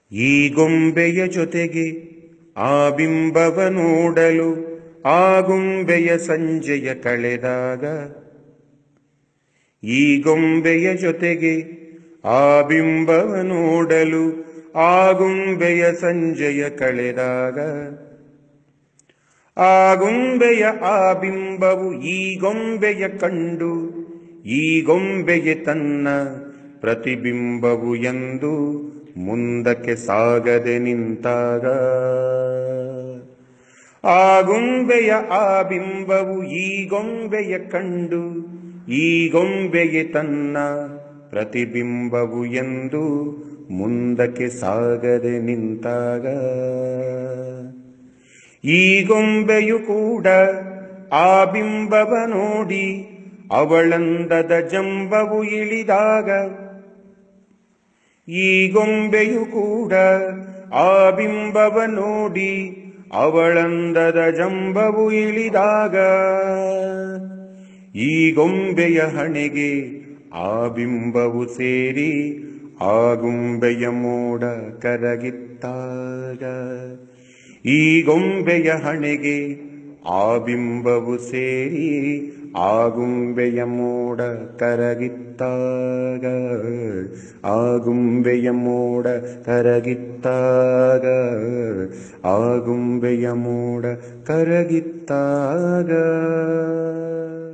ಈ ಗೊಂಬೆಯ ಜೊತೆಗೆ ಆ ಬಿಂಬವ ನೋಡಲು ಆ ಗೊಂಬೆಯ ಸಂಜೆಯ ಕಳೆದಾಗ ಈ ಗೊಂಬೆಯ ಜೊತೆಗೆ ಆ ಬಿಂಬವ ನೋಡಲು ಆ ಗೊಂಬೆಯ ಸಂಜೆಯ ಕಳೆದಾಗ ಆ ಗೊಂಬೆಯ ಆ ಬಿಂಬವು ಈ ಗೊಂಬೆಯ ಕಂಡು ಈ ಗೊಂಬೆಗೆ ತನ್ನ ಪ್ರತಿಬಿಂಬವು ಎಂದು ಮುಂದಕ್ಕೆ ಸಾಗದೆ ನಿಂತಾಗ ಆ ಗೊಂಬೆಯ ಆ ಬಿಂಬವು ಈ ಗೊಂಬೆಯ ಕಂಡು ಈ ಗೊಂಬೆಗೆ ತನ್ನ ಪ್ರತಿಬಿಂಬವು ಎಂದು ಮುಂದಕ್ಕೆ ಸಾಗದೆ ನಿಂತಾಗ ಈ ಗೊಂಬೆಯು ಕೂಡ ಆ ಬಿಂಬವ ನೋಡಿ ಅವಳಂದದ ಜಂಬವು ಇಳಿದಾಗ ಈ ಗೊಂಬೆಯು ಕೂಡ ಆ ಬಿಂಬವ ನೋಡಿ ಅವಳಂದದ ಜಂಬವು ಇಳಿದಾಗ ಈ ಗೊಂಬೆಯ ಹಣೆಗೆ ಆ ಬಿಂಬವು ಸೇರಿ ಆ ಗೊಂಬೆಯ ಮೋಡ ಕರಗಿತ್ತಾಗ ಈ ಗೊಂಬೆಯ ಹಣೆಗೆ ಆ ಬಿಂಬವು ಸೇರಿ ಆ ಗುಂಬೆಯ ಮೋಡ ಕರಗಿತ್ತಾಗ ಆ ಗುಂಬೆಯ ಮೋಡ ಕರಗಿತ್ತಾಗ ಆ ಗುಂಬೆಯ ಮೋಡ ಕರಗಿತ್ತಾಗ